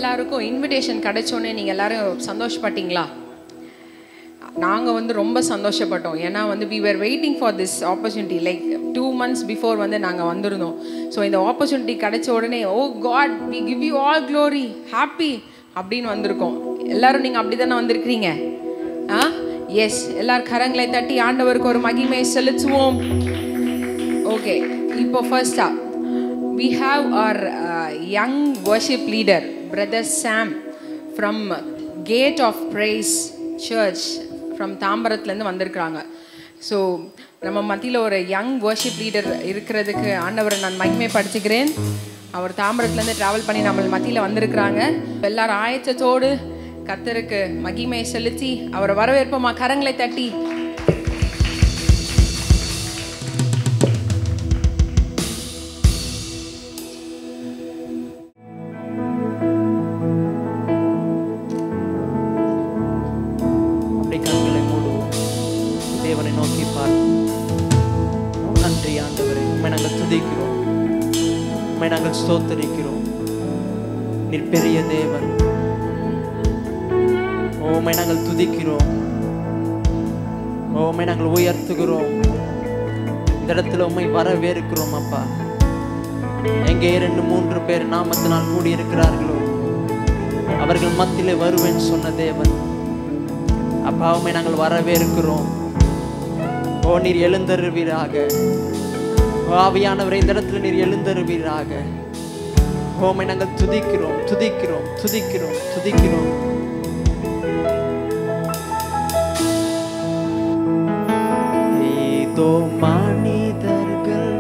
எல்லாருக்கும் இன்விடேஷன் கிடைச்சோன்னே நீங்கள் எல்லாரும் சந்தோஷப்பட்டீங்களா நாங்கள் வந்து ரொம்ப சந்தோஷப்பட்டோம் ஏன்னா வந்து we were waiting for this opportunity like two months before வந்து நாங்கள் வந்திருந்தோம் ஸோ இந்த ஆப்பர்ச்சுனிட்டி கிடைச்ச உடனே oh God we give you all glory happy அப்படின்னு வந்திருக்கோம் எல்லாரும் நீங்கள் அப்படி தானே வந்திருக்கிறீங்க ஆ எஸ் எல்லார் கரங்களை தட்டி ஆண்டவருக்கு ஒரு மகிமை செலுத்துவோம் ஓகே இப்போ ஃபர்ஸ்டா we have our young worship leader brother Sam from Gate of Praise church from தாம்பரத்துலேருந்து வந்திருக்கிறாங்க ஸோ நம்ம மத்தியில் ஒரு யங் வர்ஷிப் லீடர் இருக்கிறதுக்கு ஆண்டவரை நான் மகிமைப்படுத்துகிறேன் அவர் தாம்பரத்துலேருந்து ட்ராவல் பண்ணி நம்ம மத்தியில் வந்திருக்கிறாங்க எல்லாரும் ஆயத்தத்தோடு கத்தருக்கு மகிமை செலுத்தி அவரை வரவேற்போமா கரங்களை தட்டி அப்படி கண்களை மூடுவோம் தேவனை நோக்கி பார்ப்போம் நன்றி ஆண்டவரே உண்மை நாங்கள் துதிக்கிறோம் உண்மை நாங்கள் ஸ்தோத்தரிக்கிறோம் நீர் பெரிய தேவன் உண்மை நாங்கள் துதிக்கிறோம் உண்மை நாங்கள் உயர்த்துகிறோம் இந்த இடத்துல உண்மை வரவேற்கிறோம் அப்பா எங்கே இரண்டு மூன்று பேர் நாமத்தினால் கூடி இருக்கிறார்களோ அவர்கள் மத்தியிலே வருவேன் சொன்ன தேவன் அப்பாவுமே நாங்கள் வரவேற்கிறோம் ஓ நீர் எழுந்தருவீராக ஓ ஆவியானவரை இந்த இடத்துல நீர் எழுந்தருவீராக ஓமை நாங்கள் துதிக்கிறோம் துதிக்கிறோம் துதிக்கிறோம் துதிக்கிறோம் ஏதோ மனிதர்கள்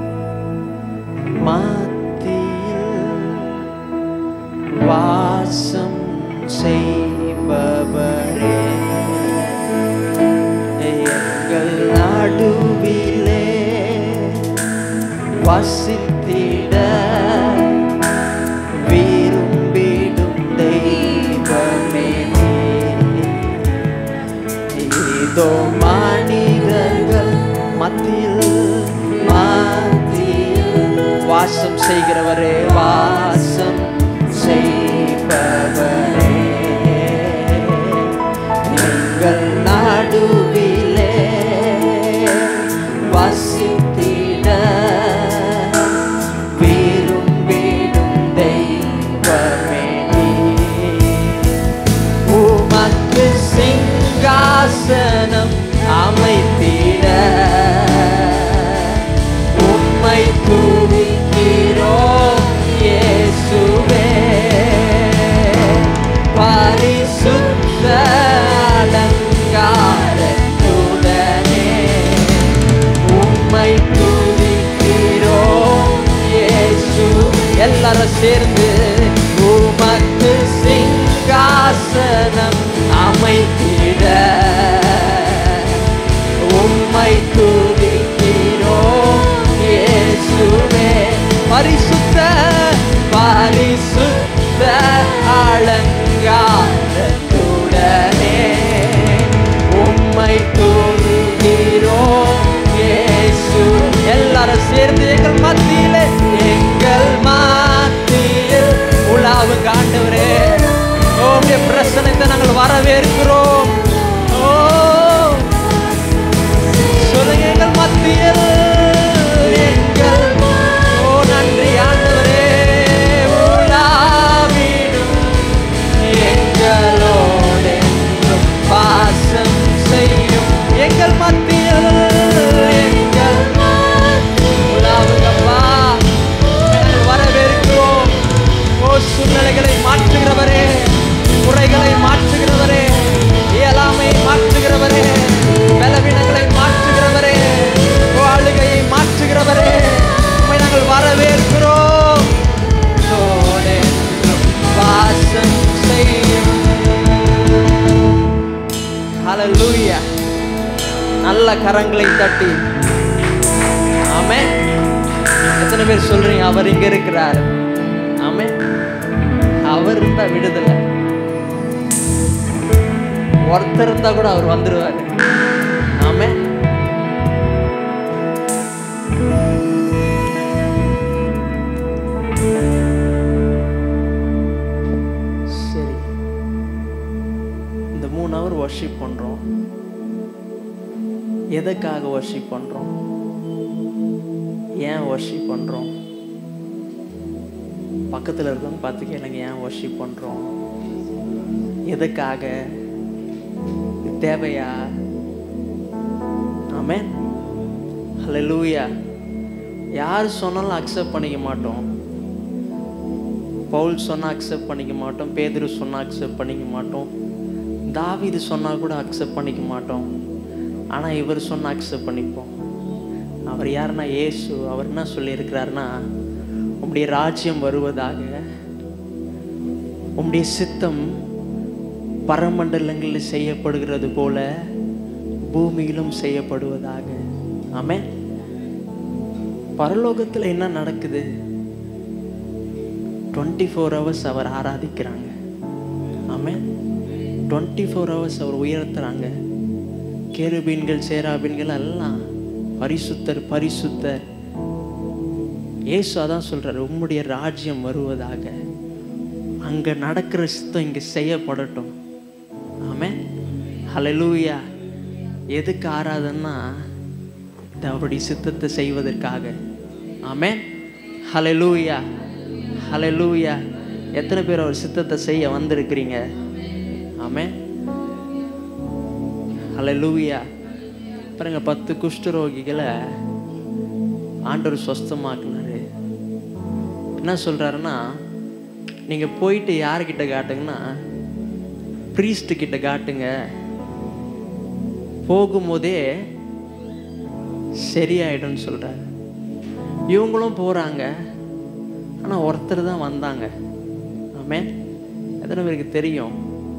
மத்தியில் வாசம் செய்பவரே எங்கள் நடுவிலே வசித்திட விரும்பிடும் தெய்வமே இதோ மனிதர்கள் மத்தியில் மத்தியில் வாசம் செய்கிறவரே வாசம் செய்பவரே எங்கள் நடுவிலே வசித்திட விரும்பிடும் தெய்வமே உமக்கு சிங்காசனம் அமைத்திட உம்மை துதிக்கிறோம் இயேசுவே பரிசுத்த அலங்காரத்துடனே உம்மை துதிக்கிறோம் இயேசு எல்லாரும் சேர்ந்து உமக்கு சிங்காசனம் அமைத்திட உம்மை துதிக்கிறோம் இயேசுவே பரிசுத்த பரிசுத்த அலங்காரத்துடனே உம்மை துதிக்கிறோம் இயேசு எல்லாரும் சேர்ந்து எங்கள் மத்தியிலே எங்கள் மத்தியில் உலாவுங்க ஆண்டவரே உம்முடைய பிரசனத்தை நாங்கள் வரவேற்கிறோம் ஓ சொல்லுங்க எங்கள் மத்தியில் எங்கள் ஓ நன்றி ஆண்டவரே உலாவிடும் எங்களோடு என்றும் பாசம் செய்யும் எங்கள் மத்தியில் எங்கள் உலாவுங்கப்பா நாங்கள் வரவேற்கிறோம் ஓ சூழ்நிலைகளை மாற்றுகிறவரே குறைகளை மாற்றுகிறவரே இயலாமை மாற்றுகிறவரே பலவீனங்களை மாற்றுகிறவரே ஓ அழுகையை மாற்றுகிறவரே உம்மை நாங்கள் வரவேற்கிறோம் தோடே வாசம் செய்யும் ஹalleluya நல்ல கரங்களை தட்டி ஆமே எத்தனை பேர் சொல்றீங்க அவர் இங்க இருக்கிறார் ஆமே அவர் இருந்தா விடுதலை ஒருத்தர் இருந்தா கூட அவர் வந்துருவாரு ஆமே எதுக்காக வர்ஷிப் பண்ணுறோம் ஏன் வர்ஷிப் பண்ணுறோம் பக்கத்தில் இருக்கவங்க பார்த்து கேளுங்க ஏன் வர்ஷிப் பண்ணுறோம் எதுக்காக இது தேவையா ஆமென் ஹalleluya யார் சொன்னாலும் அக்செப்ட் பண்ணிக்க மாட்டோம் பவுல் சொன்னா அக்செப்ட் பண்ணிக்க மாட்டோம் பேதுரு சொன்னா அக்செப்ட் பண்ணிக்க மாட்டோம் தாவீது சொன்னா கூட அக்செப்ட் பண்ணிக்க மாட்டோம் ஆனா இவர் சொன்னா அக்செப்ட் பண்ணிப்போம் அவர் யாருன்னா இயேசு அவர் என்ன சொல்லியிருக்கிறாருன்னா உம்முடைய ராஜ்யம் வருவதாக உம்முடைய சித்தம் பரமண்டலங்களில் செய்யப்படுகிறது போல பூமியிலும் செய்யப்படுவதாக ஆமென் பரலோகத்தில் என்ன நடக்குது டுவெண்ட்டி ஃபோர் ஹவர்ஸ் அவர் ஆராதிக்கிறாங்க ஆமென் டுவெண்ட்டி ஃபோர் ஹவர்ஸ் அவர் உயர்த்துறாங்க கேருபீன்கள் சேராபீன்கள் எல்லாம் பரிசுத்தர் பரிசுத்தர் இயேசு அதான் சொல்றாரு உம்முடைய ராஜ்யம் வருவதாக அங்க நடக்கிற சித்தம் இங்க செய்யப்படட்டும் ஆமென் ஹalleluya எதுக்கு ஆராதன்னா இது அவருடைய சித்தத்தை செய்வதற்காக ஆமென் ஹalleluya ஹalleluya எத்தனை பேர் அவர் சித்தத்தை செய்ய வந்திருக்கிறீங்க ஆமென் ஹalleluya பாருங்க பத்து குஷ்டரோகிகளை ஆண்டவர் சொஸ்தமாக்குனாரு என்ன சொல்றாருன்னா நீங்க போயிட்டு யார்கிட்ட காட்டுங்கன்னா priest கிட்ட காட்டுங்க போகும்போதே சரியாயிடும்னு சொல்றாரு இவங்களும் போறாங்க ஆனா ஒருத்தர் தான் வந்தாங்க ஆமே எத்தனை பேருக்கு தெரியும்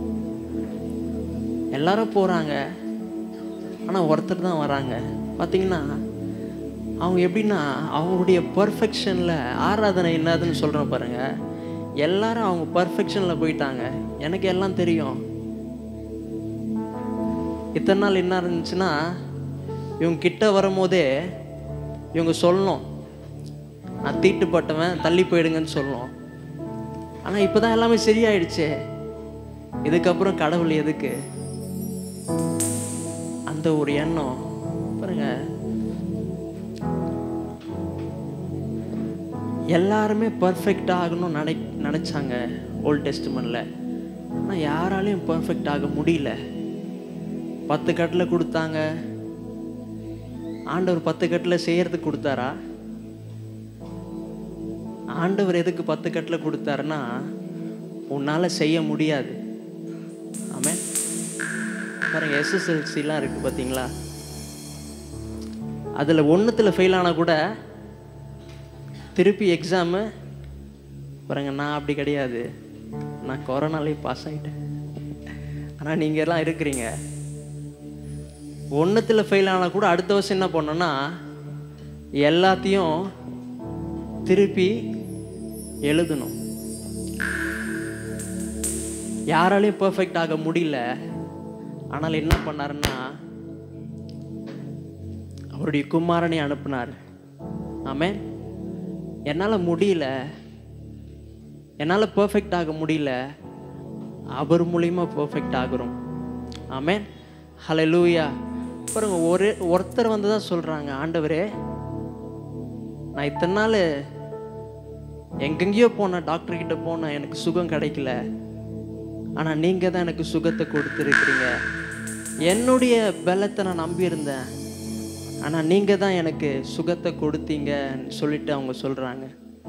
எல்லாரும் போறாங்க ஆனா ஒருத்தர் தான் வராங்க பாத்தீங்கன்னா அவங்க எப்படின்னா அவங்களுடைய பர்ஃபெக்ஷனில் ஆராதனை என்னதுன்னு சொல்கிறோம் பாருங்க எல்லாரும் அவங்க பர்ஃபெக்ஷனில் போயிட்டாங்க எனக்கு எல்லாம் தெரியும் இத்தனை நாள் என்ன இருந்துச்சுன்னா இவங்க கிட்ட வரும்போதே இவங்க சொல்லணும் நான் தீட்டுப்பட்டவன் தள்ளி போயிடுங்கன்னு சொல்லணும் ஆனால் இப்போ தான் எல்லாமே சரியாயிடுச்சே இதுக்கப்புறம் கடவுள் எதுக்கு அந்த ஒரு எண்ணம் பாருங்க எல்லாருமே பர்ஃபெக்ட் ஆகணும்னு நினை நினச்சாங்க ஓல்ட் டெஸ்ட்மெண்ட்ல ஆனால் யாராலையும் பர்ஃபெக்ட் ஆக முடியல பத்து கட்டில் கொடுத்தாங்க ஆண்டவர் பத்து கட்டில் செய்யறதுக்கு கொடுத்தாரா ஆண்டவர் எதுக்கு பத்து கட்டில் கொடுத்தாருன்னா உன்னால் செய்ய முடியாது ஆமென் பாருங்க எஸ்எஸ்எல்சிலாம் இருக்குது பார்த்தீங்களா அதில் ஒன்றுத்தில் ஃபெயில் ஆனால் கூட திருப்பி எக்ஸாமு பாருங்க நான் அப்படி கிடையாது நான் கொரோனாலே பாஸ் ஆகிட்டேன் ஆனால் நீங்கள் எல்லாம் இருக்கிறீங்க ஒன்றுத்தில் ஃபெயில் ஆனால் கூட அடுத்த வருஷம் என்ன பண்ணோன்னா எல்லாத்தையும் திருப்பி எழுதணும் யாராலையும் பர்ஃபெக்ட் ஆக முடியல ஆனால் என்ன பண்ணாருன்னா அவருடைய குமாரனை அனுப்புனார் ஆமென் என்னால் முடியல என்னால் பர்ஃபெக்ட் ஆக முடியல அவர் மூலியமா பர்ஃபெக்ட் ஆகுறோம் ஆமென் ஹalleluya பாருங்க ஒரு ஒருத்தர் வந்து தான் சொல்கிறாங்க ஆண்டவரே நான் இத்தனை நாள் எங்கெங்கேயோ போனேன் டாக்டர் கிட்ட போனேன் எனக்கு சுகம் கிடைக்கல ஆனால் நீங்கள் தான் எனக்கு சுகத்தை கொடுத்துருக்கிறீங்க என்னுடைய பலத்தை நான் நம்பியிருந்தேன் ஆனால் நீங்கள் தான் எனக்கு சுகத்தை கொடுத்தீங்கன்னு சொல்லிட்டு அவங்க சொல்கிறாங்க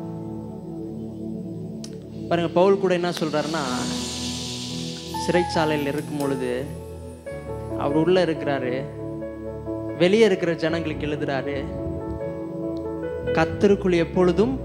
பாருங்க பவுல் கூட என்ன சொல்கிறாருன்னா சிறைச்சாலையில் இருக்கும் பொழுது அவர் உள்ளே இருக்கிறாரு வெளியே இருக்கிற ஜனங்களுக்கு எழுதுறாரு கத்தருக்குள் எப்பொழுதும்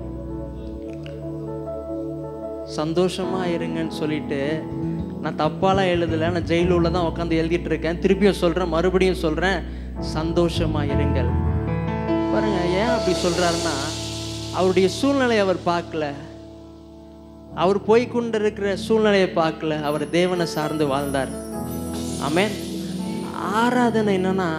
சந்தோஷமா இருங்கன்னு சொல்லிட்டு நான் தப்பாலாம் எழுதலை நான் ஜெயில உள்ள தான் உட்காந்து எழுதிட்டு இருக்கேன் திருப்பியும் சொல்றேன் மறுபடியும் சொல்றேன் சந்தோஷமா இருங்கள் பாருங்க ஏன் அப்படி சொல்றாருன்னா அவருடைய சூழ்நிலையை அவர் பார்க்கல அவர் போய் கொண்டிருக்கிற சூழ்நிலையை பார்க்கல அவர் தேவனை சார்ந்து வாழ்ந்தார் ஆமென் ஆராதனை என்னன்னா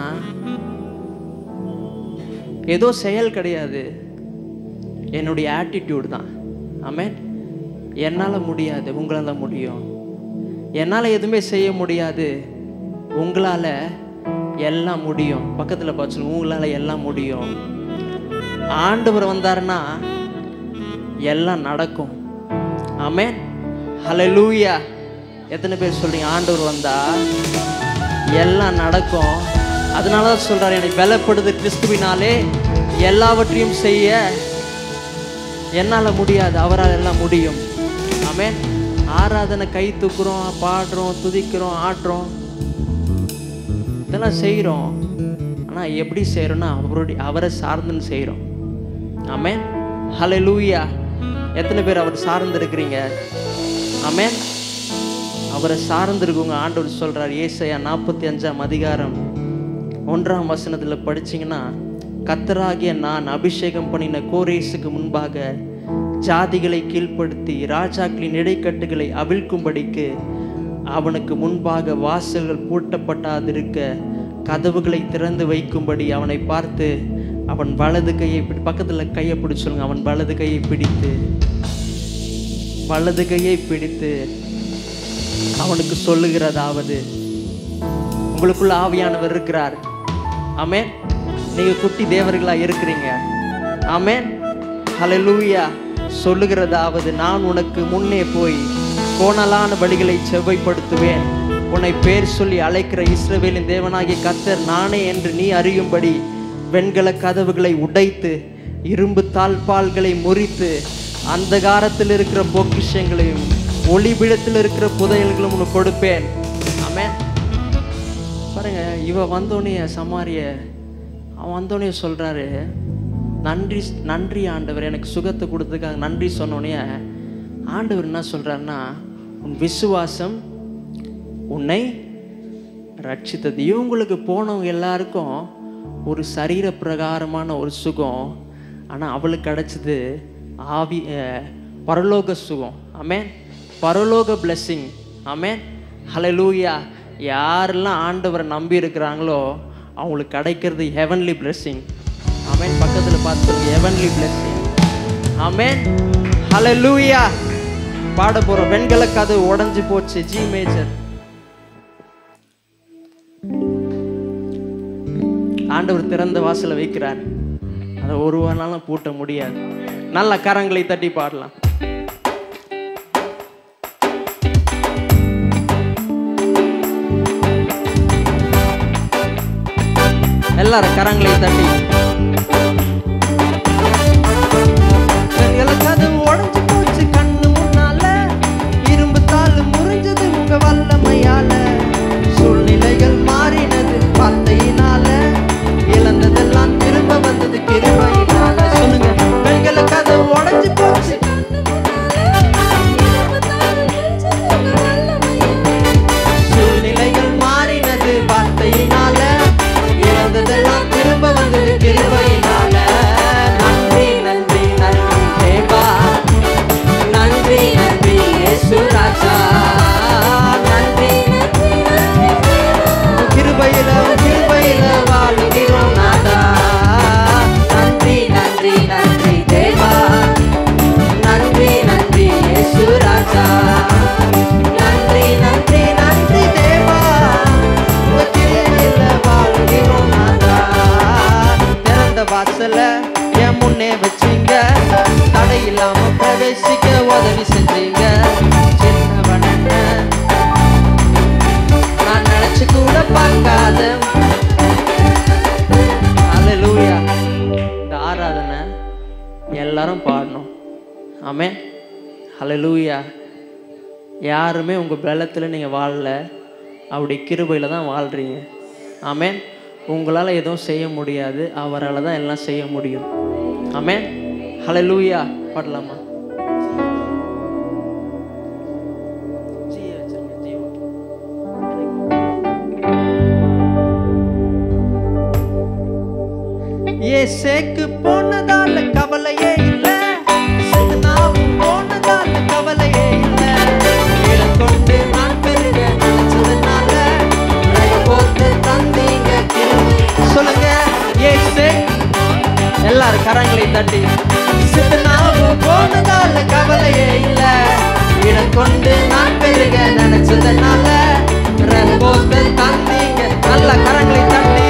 ஏதோ செயல் கிடையாது என்னுடைய ஆட்டிடியூட் தான் ஆமென் என்னால் முடியாது உங்களால் முடியும் என்னால் எதுவுமே செய்ய முடியாது உங்களால் எல்லாம் முடியும் பக்கத்தில் பார்த்து உங்களால் எல்லாம் முடியும் ஆண்டவர் வந்தாருன்னா எல்லாம் நடக்கும் ஆமென் ஹalleluya எத்தனை பேர் சொல்றீங்க ஆண்டவர் வந்தா எல்லாம் நடக்கும் அதனால தான் சொல்றாரு என்னை பலப்படுது கிறிஸ்துவினாலே எல்லாவற்றையும் செய்ய என்னால் முடியாது அவரால் எல்லாம் முடியும் ஆமென் ஆராதனை கை தூக்குறோம் பாடுறோம் துதிக்கிறோம் ஆடுறோம் இதெல்லாம் செய்கிறோம் ஆனால் எப்படி செய்கிறோன்னா அவருடைய அவரை சார்ந்துன்னு செய்கிறோம் ஆமென் ஹalleluya எத்தனை பேர் அவர் சார்ந்து இருக்கிறீங்க ஆமென் அவரை சார்ந்திருக்கவங்க ஆண்டவர் சொல்றார் ஏசையா நாற்பத்தி அஞ்சாம் அதிகாரம் ஒன்றாம் வசனத்துல படிச்சீங்கன்னா கத்தராகிய நான் அபிஷேகம் பண்ணின கோரேசுக்கு முன்பாக ஜாதிகளை கீழ்ப்படுத்தி ராஜாக்களின் இடைக்கட்டுகளை அவிழ்க்கும்படிக்கு அவனுக்கு முன்பாக வாசல்கள் பூட்டப்பட்டாதிருக்க கதவுகளை திறந்து வைக்கும்படி அவனை பார்த்து அவன் வலது கையை பிடி பக்கத்துல கையை பிடிச்சு சொல்லுங்க அவன் வலது கையை பிடித்து வலது கையை பிடித்து அவனுக்கு சொல்லுகிறதாவது உங்களுக்குள்ள ஆவியானவர் இருக்கிறார் ஆமென் நீங்க குட்டி தேவர்களா இருக்கிறீங்க ஆமென் ஹalleluya சொல்லுகிறதாவது நான் உனக்கு முன்னே போய் கோணலான வழிகளை செவ்வைப்படுத்துவேன் உன்னை பேர் சொல்லி அழைக்கிற இஸ்ரவேலின் தேவனாகிய கத்தர் நானே என்று நீ அறியும்படி வெண்கல கதவுகளை உடைத்து இரும்பு தாழ்பால்களை முறித்து அந்தகாரத்தில் இருக்கிற பொக்கிஷங்களையும் ஒளிபிடத்தில் இருக்கிற புதையல்களும் உனக்கு கொடுப்பேன் ஆமென் பாருங்க இவ வந்தோடனே சமாரிய அவன் வந்தோடனே சொல்றாரு நன்றி நன்றி ஆண்டவர் எனக்கு சுகத்தை கொடுத்ததுக்காக நன்றி சொன்னோடனே ஆண்டவர் என்ன சொல்றாருன்னா உன் விசுவாசம் உன்னை ரட்சித்தது இவங்களுக்கு போனவங்க எல்லாருக்கும் ஒரு சரீர பிரகாரமான ஒரு சுகம் ஆனால் அவளுக்கு கிடைச்சது ஆவி அஹ், பரலோக சுகம் ஆமென் பரலோக blessing ஆமென் ஹalleluya யாரெல்லாம் ஆண்டவரை நம்பி இருக்கிறாங்களோ அவங்களுக்கு கிடைக்கிறது ஹெவன்லி blessing ஆமென் பக்கத்தில் பார்த்து சொல்லுங்க ஹெவன்லி blessing ஆமென் ஹalleluya பாட போகிறோம் வெண்கல கதவு உடைஞ்சு போச்சு ஜி மேஜர் ஆண்டவர் திறந்த வாசலை வைக்கிறார் அதை ஒரு நாளும் பூட்ட முடியாது நல்ல கரங்களை தட்டி பாடலாம் எல்லாரும் கரங்களை தட்டி வெண்கல கதவு உடைஞ்சு போச்சு கண்ணு முன்னால இரும்பு தாள் முறிஞ்சது உங்க வல்லமையால சூழ்நிலைகள் மாறினது வார்த்தையினால இழந்ததெல்லாம் திரும்ப வந்தது கிருபையினால சொல்லுங்க வெண்கல கதவு உடைஞ்சு போச்சு சூழ்நிலைகள் மாறினது வார்த்தையினால இழந்ததெல்லாம் திரும்ப வந்தது கிருபையினால நன்றி நன்றி நன்றி தேவா நன்றி நன்றி இயேசு ராஜா நன்றி கிருபையில கிருபையில வாழுகிறோம் நாதா நன்றி நன்றி நன்றி தேவா நன்றி நன்றி இயேசு ராஜா நன்றி நன்றி நன்றி தேவா உங்க கிருபையில வாழுகிறோம் நாதா திறந்த வாசல என் முன்னே வச்சீங்க தடை இல்லாம பிரவேசிக்க உதவி செஞ்சீங்க சின்னவன் என்ன நான் நினைச்சு கூட பார்க்காத ஹalleluya இந்த ஆராதனை எல்லாரும் பாடணும் ஆமே ஹalleluya யாருமே உங்கள் பலத்தில் நீங்கள் வாழல அப்படி கிருபையில் தான் வாழ்கிறீங்க ஆமென் உங்களால் எதுவும் செய்ய முடியாது அவரால் தான் எல்லாம் செய்ய முடியும் ஆமென் ஹalleluya பாடலாமா ஜியை வச்சிருங்க, ஜி ஓகே. ஏசேக்கு போனதால கவலையே இல்ல சித்தனாவும் போனதால கவலையே இல்ல இடம் கொண்டு நான் பெருக நினைச்சதுனால ரய போட்டு தந்தீங்க கிருபை. சொல்லுங்க ஏசே எல்லாரும் கரங்களை தட்டி சித்தனாவும் போனதால கவலையே இல்ல இடம் கொண்டு நான் பெருக நினைச்சதுனால ரய போட்டு தந்தீங்க நல்ல கரங்களை தட்டி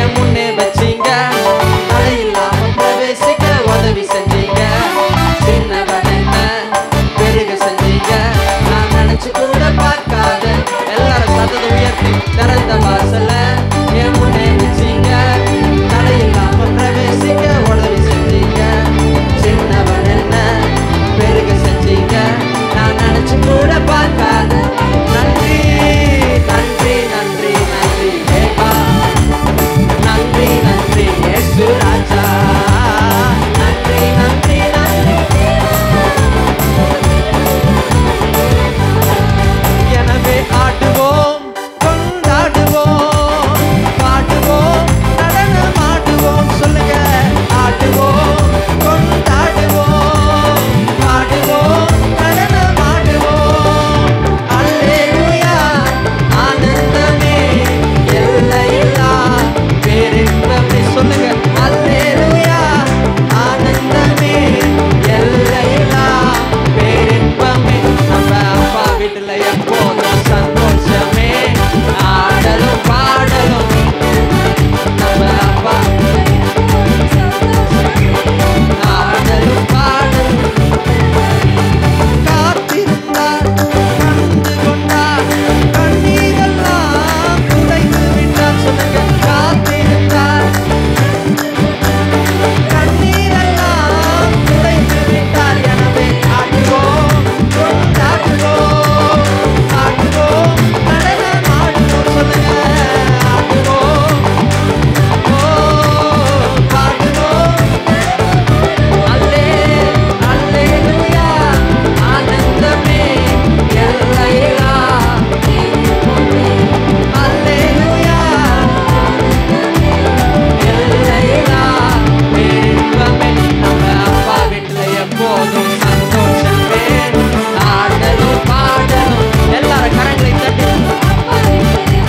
என் முன்னே வச்சீங்க தலையில்லாம பிரவேசிக்க உதவி செஞ்சீங்க சின்னவன் என்ன பெருக செஞ்சீங்க நான் நினைச்சு கூட பார்க்காத எல்லாரும் சத்தத்தை உயர்த்தி திறந்த வாசல்ல என் முன்னே வச்சீங்க தலையில்லாம பிரவேசிக்க உதவி செஞ்சீங்க சின்னவன் என்ன பெருக செஞ்சீங்க நான் நினைச்சு கூட பார்க்காத நன்றி நன்றி நன்றி நன்றி ஏப்பா நன்றி நன்றி இயேசு ராஜா நன்றி நன்றி நன்றி எனவே ஆடுவோம் கொண்டாடுவோம் பாடுவோம் நடனமாடுவோம் சொல்லுங்க ஆடுவோம் கொண்டாடுவோம் பாடுவோம் நடனமாடுவோம் அல்லேலூயா ஆனந்தமே எல்லையில்லா பேரின்பமே சொல்லுங்க அல்லேலூயா ஆனந்தமே எல்லையில்லா பேரின்பமே நம்ம அப்பா வீட்டுல எப்போதும் சந்தோஷமே ஆடலும் பாடலும் நம்ம அப்பா ஆடலும் பாடலும் காத்திருந்தார் கண்டு கொண்டார் கண்ணீரெல்லாம் துடைத்து விட்டார் சொல்லுங்க காத்திருந்தார் கண்ணீரெல்லாம் துடைத்து விட்டார் எனவே ஆடுவோம் கொண்டாடுவோம் ஆடுவோம் நடனமாடுவோம் சொல்லுங்க ஆடுவோம் ஓ பாடுவோம் அல்லே அல்லேலூயா ஆனந்தமே எல்லையில்லா அல்லேலூயா எல்லையில்லா பேரின்பமே நம்ம அப்பா வீட்டுல எப்போதும் சந்தோஷமே ஆடலும் பாடலும் எல்லாரும் கரங்களை தட்டி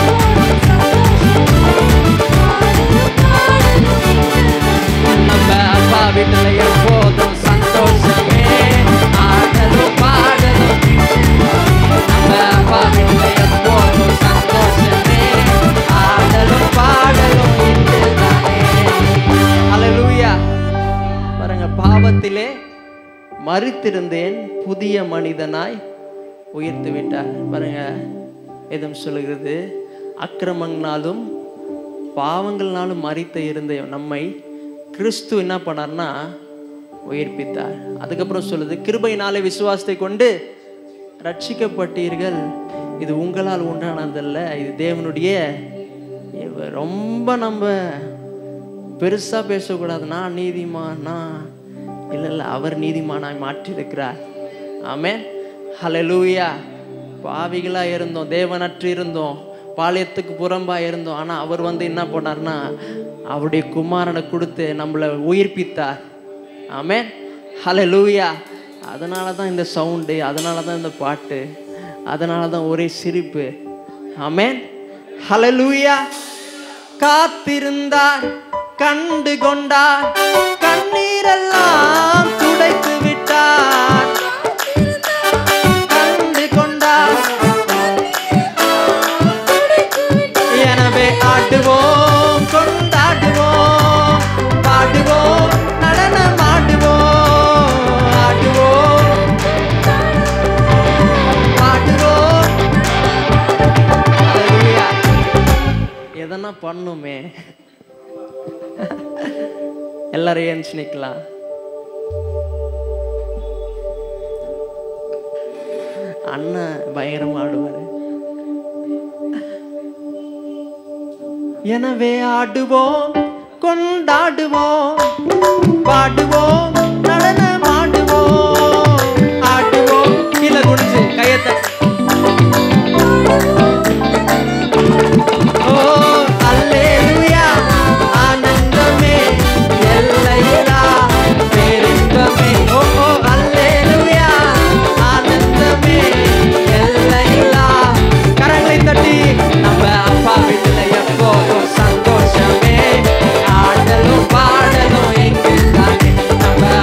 நம்ம அப்பா வீட்டுல எப்போதும் சந்தோஷமே ஆடலும் பாடலும் நம்ம அப்பா வீட்டுல எப்போதும் சந்தோஷமே ஆடலும் பாடலும் இதுதானே ஹalleluya பாருங்க பாவத்திலே மறித்திருந்தேன் புதிய மனிதனாய் உயர்த்து விட்டார் பாருங்க எதுவும் சொல்லுகிறது அக்கிரமங்களாலும் பாவங்கள்னாலும் மறித்த இருந்த நம்மை கிறிஸ்து என்ன பண்ணார்னா உயிர்ப்பித்தார் அதுக்கப்புறம் சொல்லுது கிருபையினாலே விசுவாசத்தை கொண்டு ரட்சிக்கப்பட்டீர்கள் இது உங்களால் உண்டானதல்ல இது தேவனுடைய இவ- ரொம்ப நம்ம பெருசாக பேசக்கூடாது நான் நீதிமான் நான் இல்லை இல்லை அவர் நீதிமானாய் மாற்றியிருக்கிறார் ஆமென் ஹalleluya பாவிகளாக இருந்தோம் தேவனற்று இருந்தோம் பாளையத்துக்கு புறம்பாக இருந்தோம் ஆனால் அவர் வந்து என்ன பண்ணார்னா அவருடைய குமாரனை கொடுத்து நம்மளை உயிர்ப்பித்தார் ஆமென் ஹalleluya அதனால தான் இந்த சவுண்டு அதனால தான் இந்த பாட்டு அதனால தான் ஒரே சிரிப்பு ஆமென் ஹalleluya காத்திருந்தார் கண்டு கொண்டார் கண்ணீரெல்லாம் துடைத்து விட்டார் கண்டு கொண்டார் எனவே ஆடுவோம் கொண்டாடுவோம் பாடுவோம் நடனமாடுவோம் ஆடுவோம் பாடுவோம் Hallelujah. எதனா பண்ணுமே எல்லாரும் ஏன்ச்சு நிக்கலாம் அண்ணன் பயங்கரமா ஆடுவாரு எனவே ஆடுவோம் கொண்டாடுவோம் பாடுவோம் நடனமாடுவோம் ஆடுவோம் கீழே குடிச்சு கையத்த ஓ அல்லேலூயா ஆனந்தமே எல்லையில்லா பேரின்பமே ஓ ஓ அல்லேலூயா ஆனந்தமே எல்லையில்லா கரங்களை தட்டி நம்ம அப்பா வீட்டுல எப்போதும் சந்தோஷமே ஆடலும் பாடலும் எங்குதானே நம்ம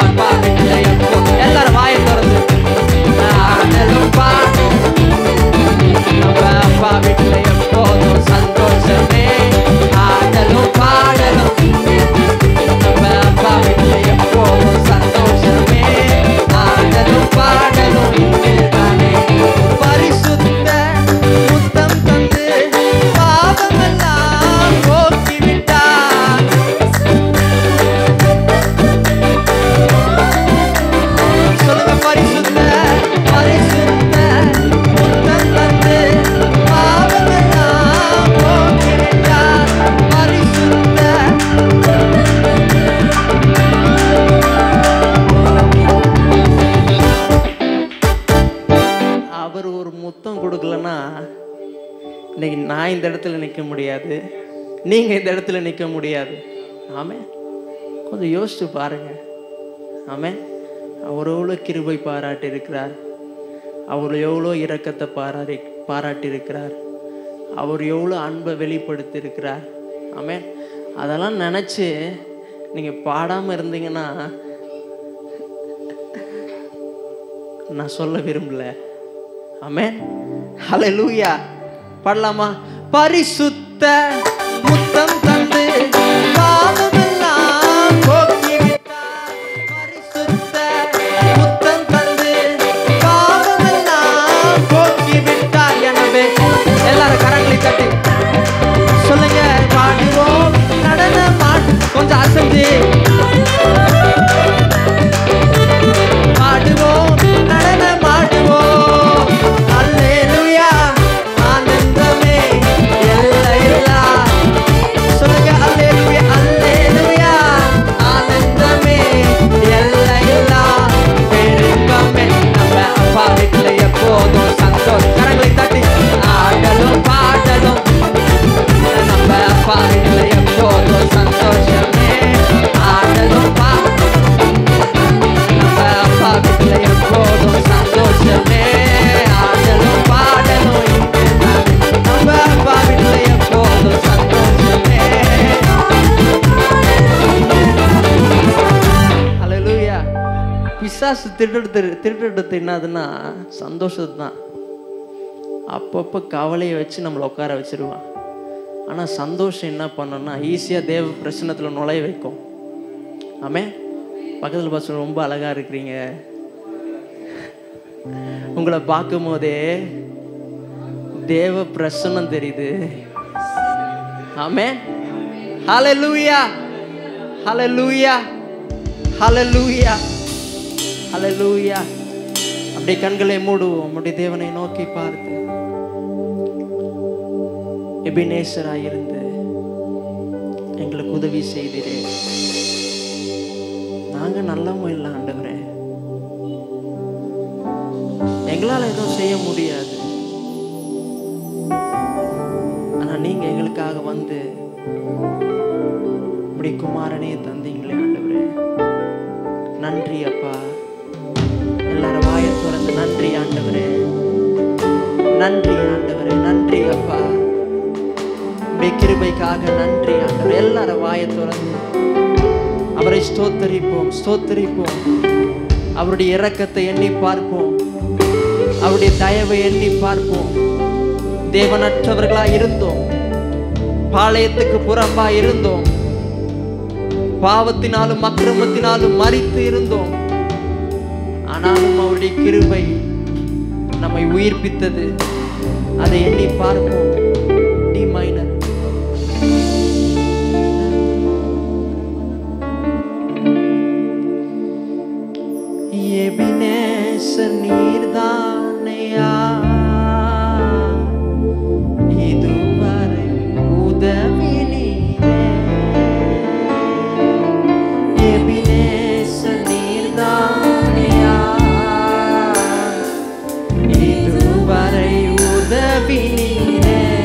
நான் இந்த இடத்துல நிற்க முடியாது நீங்கள் இந்த இடத்துல நிற்க முடியாது ஆமே கொஞ்சம் யோசிச்சு பாருங்க ஆமே அவர் எவ்வளோ கிருபை பாராட்டி இருக்கிறார் அவர் எவ்வளோ இரக்கத்தை பாராட்டி பாராட்டி இருக்கிறார் அவர் எவ்வளோ அன்பை வெளிப்படுத்தி இருக்கிறார் ஆமே அதெல்லாம் நினச்சி நீங்கள் பாடாமல் இருந்தீங்கன்னா நான் சொல்ல விரும்பல ஆமென் ஹalleluya பாடலாமா பரிசுத்த முத்தம் தந்து பாவமெல்லாம் போக்கி விட்டார் பரிசுத்த முத்தம் தந்து பாவமெல்லாம் போக்கி விட்டார் எனவே எல்லாரும் கரங்களை தட்டி சொல்லுங்க பாடுவோம் நடன மாட்டு கொஞ்சம் அசைஞ்சு பாடுவோம் நடனம் ஆடுவோம் அல்லேலூயா ஆனந்தமே எல்லையில்லா சொல்லுங்க அல்லேலூயா அல்லேலூயா ஆனந்தமே எல்லையில்லா பெருக்கமே நம்ம அப்பா வீட்டுல எப்போதும் சந்தோஷம் கரங்களை தட்டி ஆடலும் பாடலும் நம்ம அப்பா வீட்டுல எப்போதும் சந்தோஷமே ஆடலும் பாடலும் நம்ம அப்பா வீட்டுல எப்போதும் சந்தோஷமே ஆடலும் பாடலும் இங்கேதான். நம்ம அப்பா வீட்டுல எப்போதும் சந்தோஷமே ஹalleluya பிசாசு திருடுறது திருடுறது என்னதுன்னா சந்தோஷம் தான் அப்பப்போ கவலையை வச்சு நம்மளை உட்கார வச்சிருவான் ஆனால் சந்தோஷம் என்ன பண்ணோம்னா ஈஸியாக தேவ பிரச்சனத்தில் நுழைய வைக்கும் ஆமே பக்கத்தில் பார்த்து ரொம்ப அழகாக இருக்கிறீங்க உங்களை பார்க்கும் போதே தேவ பிரசன்னம் தெரியுது ஆமே ஹalleluya ஹalleluya ஹalleluya ஹalleluya அப்படியே கண்களை மூடுவோம் நம்முடைய தேவனை நோக்கி பார்த்து எபினேசராய் இருந்து எங்களுக்கு உதவி செய்தீரே நாங்க நல்லவங்க இல்லை ஆண்டவரே எங்களால எதுவும் செய்ய முடியாது ஆனா நீங்க எங்களுக்காக வந்து இப்படி குமாரனே தந்தீங்களே ஆண்டவரே நன்றி அப்பா எல்லாரும் வாயை திறந்து நன்றி ஆண்டவரே நன்றி ஆண்டவரே நன்றி அப்பா உடைய கிருபைக்காக நன்றி ஆண்டவரே எல்லாரும் வாயை திறந்து அவரை ஸ்தோத்தரிப்போம் ஸ்தோத்தரிப்போம் அவருடைய இரக்கத்தை எண்ணி பார்ப்போம் அவருடைய தயவை எண்ணி பார்ப்போம் தேவனற்றவர்களா இருந்தோம் பாளையத்துக்கு புறம்பா இருந்தோம் பாவத்தினாலும் அக்கிரமத்தினாலும் மறித்து இருந்தோம் ஆனாலும் அவருடைய கிருபை நம்மை உயிர்ப்பித்தது அதை எண்ணி பார்ப்போம் டி மைனர் எபினேசர் நீர்தானையா இதுவரை உதவி நீரே எபினேசர் நீர்தானையா இதுவரை உதவி நீரே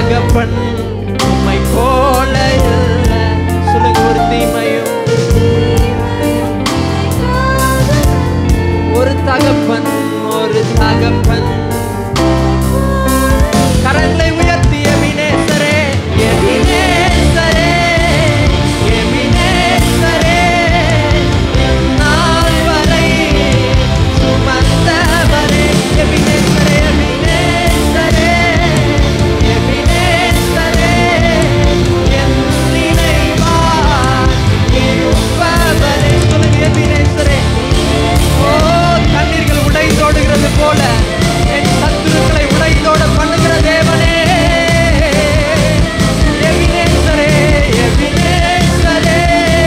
தகப்பன் உம்மை போல இல்லை சொல்லுங்க ஒரு தீமையும் ஒரு தகப்பன் ஒரு தகப்பன் கரங்களை உயர்த்தி எபினேசரே எபினேசரே எபினேசரே நாள் வரை சுமந்தவரே எபினேசரே எபினேசரே எபினேசரே என் நினைவாய் இருப்பவரே சொல்லுங்க எபினேசரே ஓ கண்ணீர்கள் உடைந்தோடுகிறது போல என் சத்துருக்களை உடைந்தோட பண்ணுகிற தேவனே எபினேசரே எபினேசரே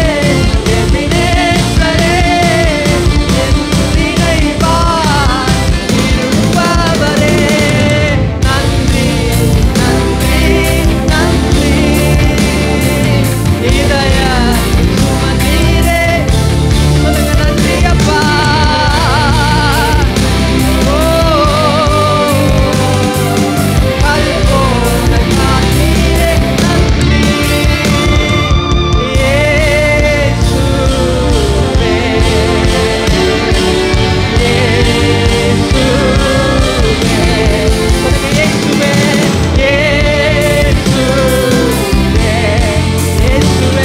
எபினேசரே என் நினைவாய் இருப்பவரே நன்றி நன்றி நன்றி இதய சுமந்தீரே சொல்லுங்க நன்றி அப்பா ஓ கல்போன காத்தீரே நன்றி இயேசுவே இயேசுவே சொல்லுங்க இயேசுவே இயேசுவே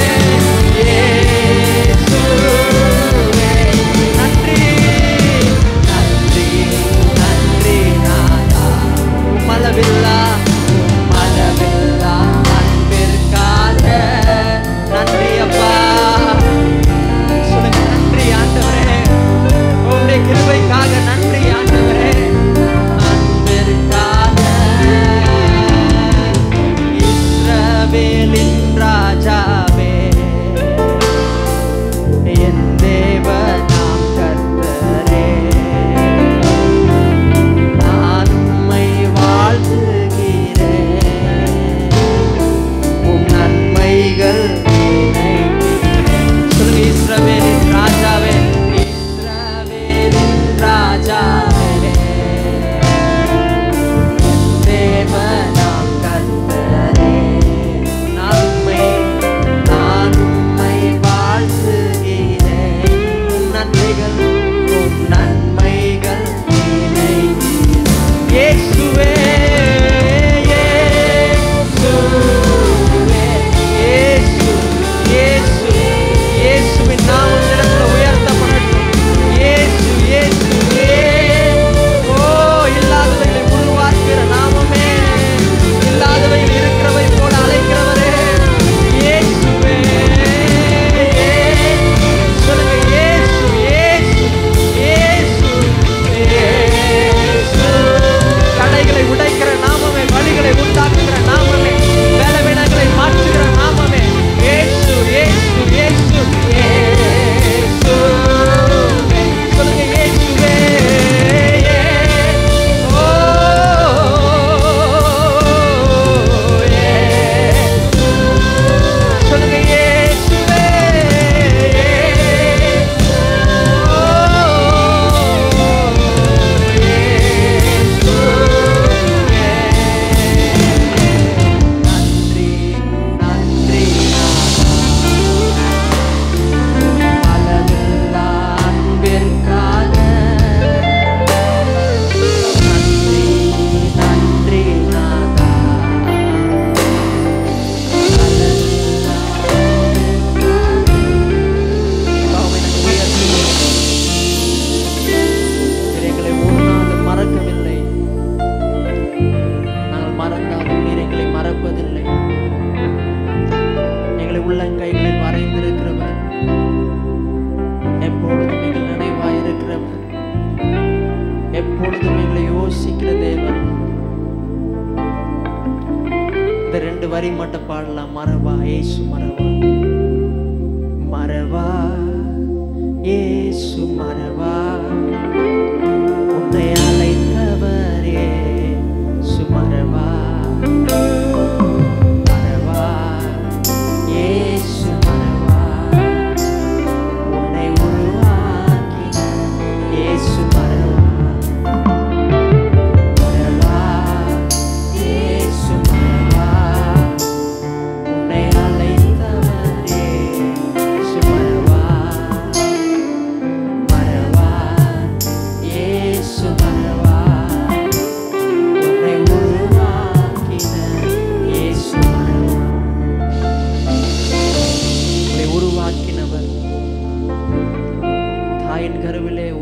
இயேசுவே நன்றி நன்றி நன்றி நாதா மலவில்லா மலவில்லா அன்பிற்காக நன்றி அப்பா சொல்லுங்க நன்றி ஆண்டவரே உங்களுடைய கிருபைக்காக நன்றி ஆண்டவரே அன்பிற்காக இஸ்ரவேலின் ராஜாவே என் தேவனாம் கர்த்தரே நான் உம்மை வாழ்த்துகிறேன் உம் நன்மைகள் நினைக்கிறேன். சொல்லுங்க இஸ்ரவேலின் ராஜாவே இஸ்ரவேலின் ராஜாவே தேவனாம் கர்த்தரே நான் உம்மை நான் உம்மை வாழ்த்துகிறேன் உம் நன்மைகள் உம் நன்மைகள் நினைக்கிறேன். இயேசுவே இயேசுவே இயேசு இயேசு இயேசுவின் நாமம் இந்த இடத்துல உயர்த்தப்படட்டும் இயேசு இயேசு ஓ இல்லாதவைகளை உருவாக்குகிற நாமமே இல்லாதவைகள் இருக்கிறவை போல அழைக்கிறவரே இயேசுவே சொல்லுங்க இயேசு இயேசு இயேசு இயேசு தடைகளை உடைக்கிற நாமமே வழிகளை உண்டாக்குகிற நாமமே வேலவினங்களை மாற்றுகிற நாமமே இயேசு இயேசு இயேசு இயேசு சொல்லுங்க இயேசுவே ஓ சொல்லுங்க இயேசுவே நன்றி நன்றி அளவில்லா அன்பிற்காக நன்றி நன்றி நாதா அளவில்லா அன்பிற்காக எங்களை உயர்த்துகிறோம். நீர் எங்களை ஒரு நாளும் மறக்கவில்லை நாங்கள் மறந்தாலும் நீர் எங்களை மறப்பதில்லை எங்களை உள்ளங்கைகளில் வரைந்திருக்கிறவர் எப்பொழுதும் எங்கள் நினைவாயிருக்கிறவர் எப்பொழுதும் எங்களை யோசிக்கிற தேவன் இந்த ரெண்டு வரி மட்டும் பாடலாம் மறவா ஏசு மறவா மறவா ஏசு மறவா உன்னை அழைத்தவரே சுமரவா மறவா ஏசு மறவா உன்னை உருவாக்கின ஏசு மறவா மறவா ஏசு மறவா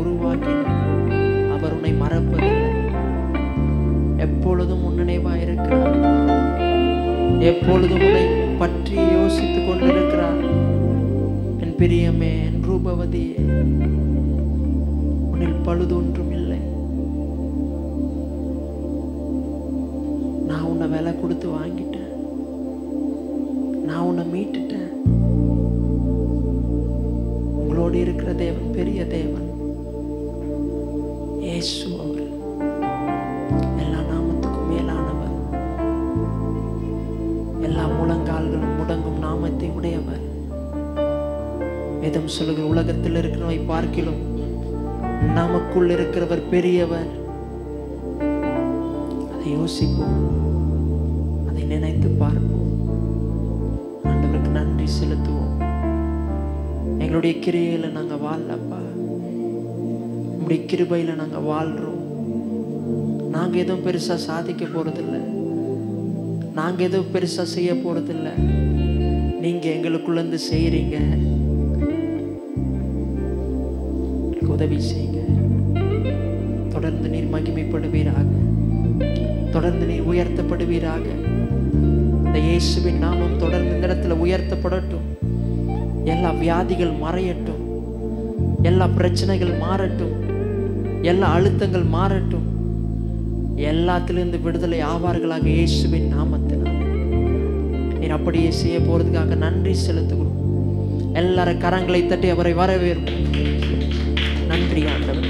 உருவாக்கினார் அவர் உன்னை மறப்பதில்லை எப்பொழுதும் உன் நினைவா இருக்கிறார் எப்பொழுதும் உன்னை பற்றி யோசித்துக் கொண்டிருக்கிறார் என் பிரியமே என் ரூபவதியே உன்னில் பழுதொன்றும் இல்லை நான் உன்னை விலை கொடுத்து வாங்கிட்டேன் நான் உன்னை மீட்டுட்டேன் உங்களோடு இருக்கிற தேவன் பெரிய தேவன் இயேசு அவர் எல்லா நாமத்துக்கும் மேலானவர் எல்லா முழங்கால்களும் முடங்கும் நாமத்தை உடையவர் வேதம் சொல்லுகிற உலகத்தில் இருக்கிறவை பார்க்கிலும் நமக்குள் இருக்கிறவர் பெரியவர் அதை யோசிப்போம் அதை நினைத்து பார்ப்போம் ஆண்டவருக்கு நன்றி செலுத்துவோம் எங்களுடைய கிரியையில நாங்க வாழலப்பா உங்களுடைய கிருபையில நாங்க வாழ்றோம் நாங்க எதுவும் பெருசா சாதிக்க போறதில்ல நாங்க எதுவும் பெருசா செய்ய போறதில்ல நீங்க எங்களுக்குள்ள இருந்து செய்யறீங்க எங்களுக்கு உதவி செய்யுங்க தொடர்ந்து நீர் மகிமைப்படுவீராக தொடர்ந்து நீர் உயர்த்தப்படுவீராக இந்த இயேசுவின் நாமம் தொடர்ந்து இந்த இடத்துல உயர்த்தப்படட்டும் எல்லா வியாதிகள் மறையட்டும் எல்லா பிரச்சனைகள் மாறட்டும் எல்லா அழுத்தங்கள் மாறட்டும் எல்லாத்திலிருந்து விடுதலை ஆவார்களாக இயேசுவின் நாமத்தினால் நீர் அப்படியே செய்ய போறதுக்காக நன்றி செலுத்துகிறோம் எல்லாரும் கரங்களை தட்டி அவரை வரவேற்போம் நன்றி ஆண்டவர்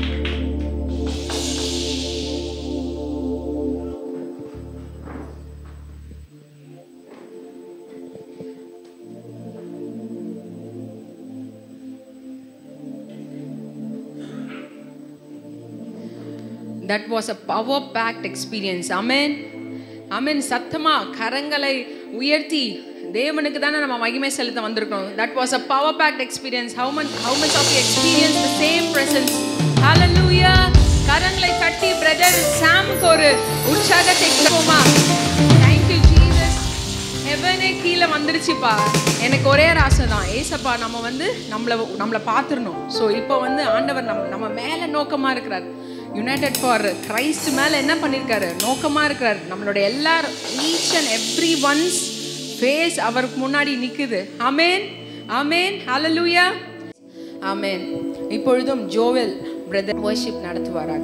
that was a power packed experience அமேன் அமேன் சத்தமா கரங்களை உயர்த்தி தேவனுக்கு தானே நம்ம மகிமை செலுத்த வந்திருக்கோம் that was a power packed experience how much how much of experience the same presence ஹalleluya கரங்களை தட்டி பிரதர் சாமுக்கு ஒரு உற்சாகத்தை கொடுப்போமா thank you ஜீசஸ் ஹெவனே கீழே வந்துருச்சுப்பா எனக்கு ஒரே ஒரு ஆசை தான் ஏசப்பா நம்ம வந்து நம்மளை நம்மளை பார்த்துடணும் ஸோ இப்போ வந்து ஆண்டவர் நம்ம நம்ம மேலே நோக்கமாக இருக்கிறார் யுனைடெட் ஃபார் கிரைஸ்ட் மேலே என்ன பண்ணியிருக்காரு நோக்கமாக இருக்கிறார் நம்மளோட எல்லாரும் each and every one's face அவருக்கு முன்னாடி நிற்குது அமேன் அமேன் ஹalleluya ஆமென் இப்பொழுதும் ஜோவல் பிரதர் வர்ஷிப் நடத்துவாராக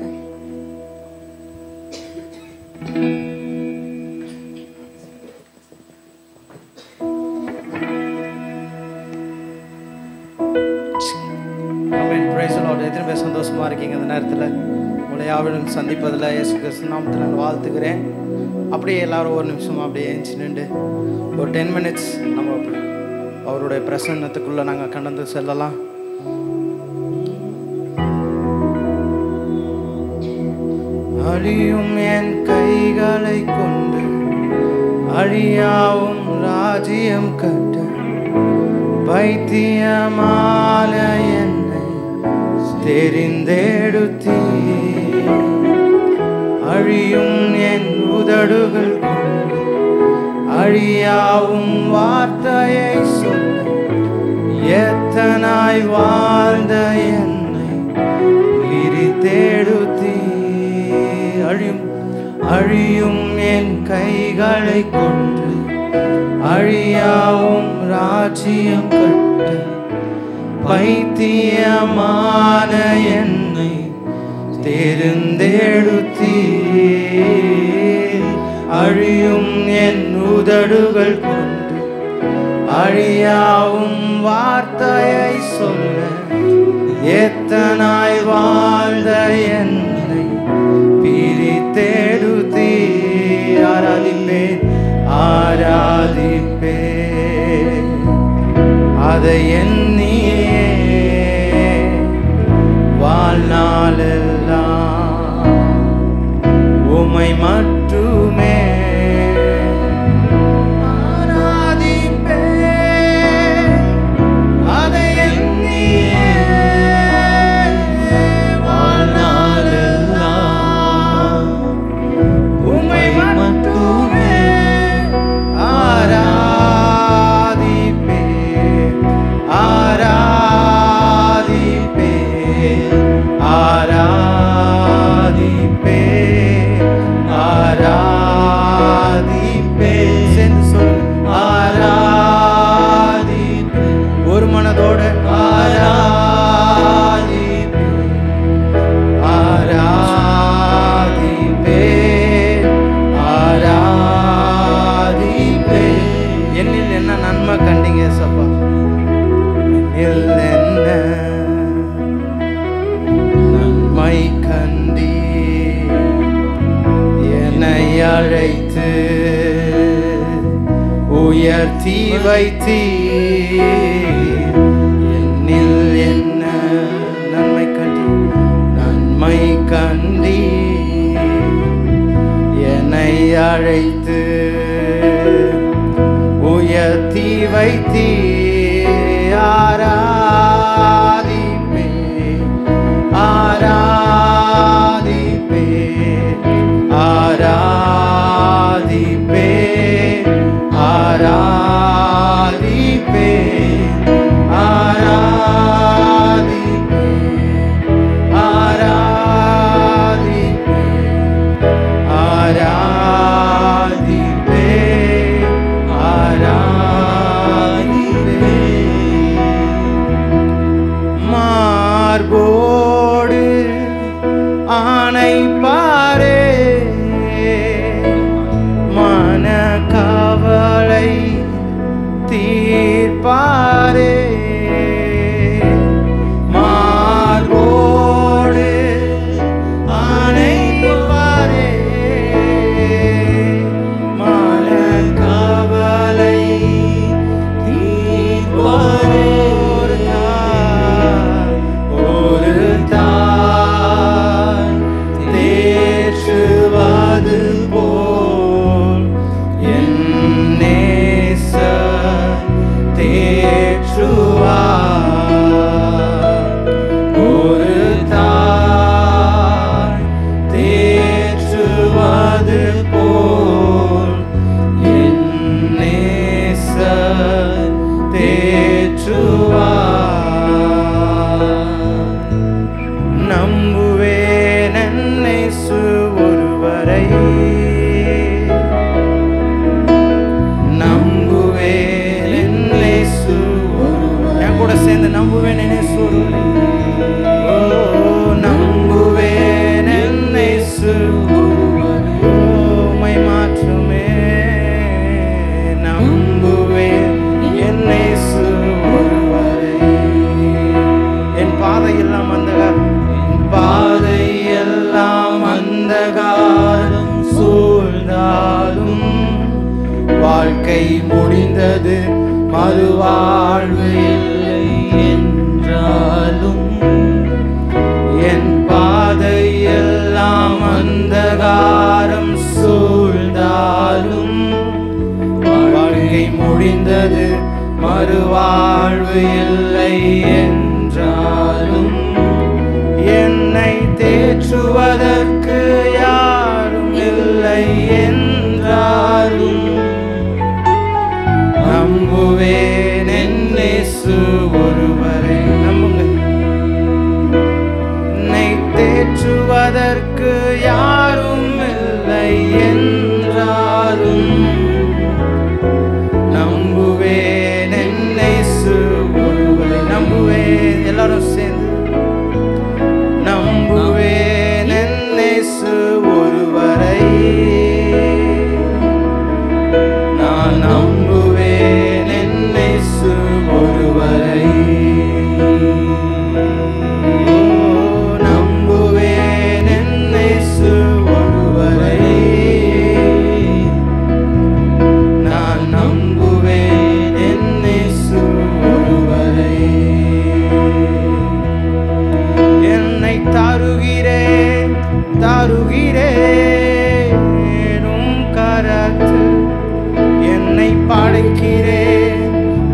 ஆமென் பிரைஸ் லார்ட் எத்தனை பேர் சந்தோஷமா இருக்கீங்க இந்த நேரத்தில் உங்களை யாவிலும் சந்திப்பதில் இயேசு கிறிஸ்து நாமத்தில் நான் வாழ்த்துக்கிறேன் அப்படியே எல்லாரும் ஒரு நிமிஷம் அப்படியே ஏஞ்சி நின்று ஒரு டென் மினிட்ஸ் நம்ம அப்படி அவருடைய பிரசன்னத்துக்குள்ளே நாங்கள் கடந்து செல்லலாம் அழியும் என் கைகளை கொண்டு அழியாவும் ராஜ்யம் கட்ட பைத்தியமான என்னை தெரிந்தெடுத்தீ அழியும் என் உதடுகள் கொண்டு அழியாவும் வார்த்தையை சொன்ன எத்தனாய் வாழ்ந்த என்னை பிரித்தெடுத்தீ அழியும் அழியும் என் கைகளை கொண்டு அழியாவும் ராஜ்யம் கட்ட பைத்தியமான என்னை தெரிந்தெடுத்தீ அழியும் என் உதடுகள் கொண்டு அழியாவும் வார்த்தையை சொல்ல எத்தனாய் வாழ்ந்த என்னை பிரித்தெடுத்தீ ஆராதிப்பேன் ஆராதிப்பேன் அதை எண்ணியே வா ஆராதிப்பே ஆராதிப்பே சேர்ந்து சொல்லுங்க ஆராதிப்பே ஒரு மனதோட ஆராதிப்பே ஆராதிப்பே ஆராதிப்பே என்னில் என்ன நன்மை கண்டீங்க சப்பா என்னில் என்ன நன்மை கண்டி என்னை அழைத்து உயர்த்தி வைத்தி என்னில் என்ன நன்மை கண்டி நன்மை கண்டி என்னை அழைத்து உயர்த்தி வைத்தி ஆராதிப்பே ஆராதிப்பே ஆராதிப்பே ஆராதிப்பே ஆராதிப்பே ஆராதிப்பே ஆராதிப்பே ஆராதிப்பே மார்போடு ஆனை பாரே மன கவலை தீர்ப்பாரே மார்போடு ஆனை பாரே மன கவலை தீர்ப்பாரே ஒரு தாய், ஒரு தாய் தேற்றுவது போல் என் நேசர் தேற்றுவார். ஒரு தாய் தேற்றுவது போல் என் நேசர் தேற்றுவார். நம்புவேன் என்னேசு ஒருவரை நம்புவேன் என்னேசு ஒருவரை. என் கூட சேர்ந்து நம்புவேன் என்னேசு ஒருவரை ஓ நம்புவேன் என்னேசு ஒருவரை. உம்மை மாற்றுமே நம்புவேன் என்னேசு ஒருவரை என் பாதையெல்லாம் அந்தகாரம் என் பாதையெல்லாம் அந்தகாரம் சூழ்ந்தாலும் வாழ்க்கை முடிந்தது மறுவாழ்வு இல்லை என்றாலும் என் பாதையெல்லாம் அந்தகாரம் சூழ்ந்தாலும் வாழ்க்கை முடிந்தது மறுவாழ்வு இல்லை என்றாலும் என்னை தேற்றுவதற்கு யாரும் இல்லை என்றாலும் நம்புவேன் என்னேசு ஒருவரை நம்புங்க என்னை தேற்றுவதற்கு யாரும் இல்லை என்றாலும் நம்புவேன் என்னேசு ஒருவரை நம்புவேன் எல்லாரும் சேர்ந்து நம்புவேன் என்னேசு ஒருவரை நான் நம்புவேன் என்னேசு ஒருவரை ஓ, நம்புவேன் என்னேசு ஒருவரை நான் நம்புவேன் என்னேசு ஒருவரை என்னை தாருகிறேன் தாருகிறேன் உம் கரத்து என்னை பாடுகிறேன்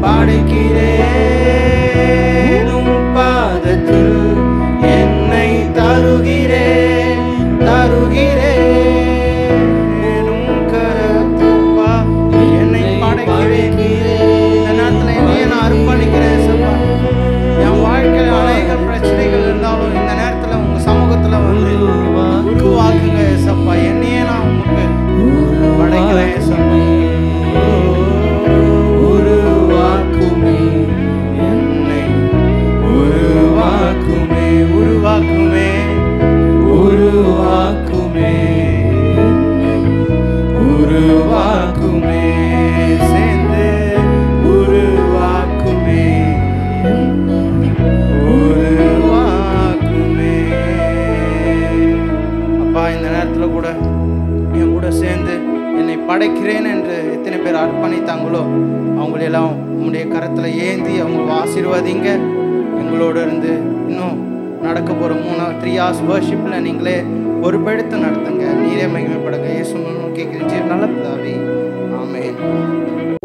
பாடுகிறேன் உம் பாதத்தில் என்னை தருகிறேன் தருகிறேன் உம் கரத்துப்பா என்னை பாடுகிறேன் இந்த நேரத்தில் என்னையே நான் அர்ப்பணிக்கிறேன் சப்பா என் வாழ்க்கையில் அநேக பிரச்சனைகள் இருந்தாலும் இந்த நேரத்தில் படைக்கிறேன் என்று எத்தனை பேர் அர்ப்பணித்தாங்களோ அவங்களெல்லாம் உங்களுடைய கரத்தில் ஏந்தி அவங்க ஆசீர்வதிங்க எங்களோட இருந்து இன்னும் நடக்க போகிற மூணு த்ரீ ஹவர்ஸ் வர்ஷிப்பில் நீங்களே பொறுப்பெடுத்து நடத்துங்க நீரே மகிமைப்படுங்க இயேசு கேட்குறீங்க நல்ல பிதாவே ஆமென்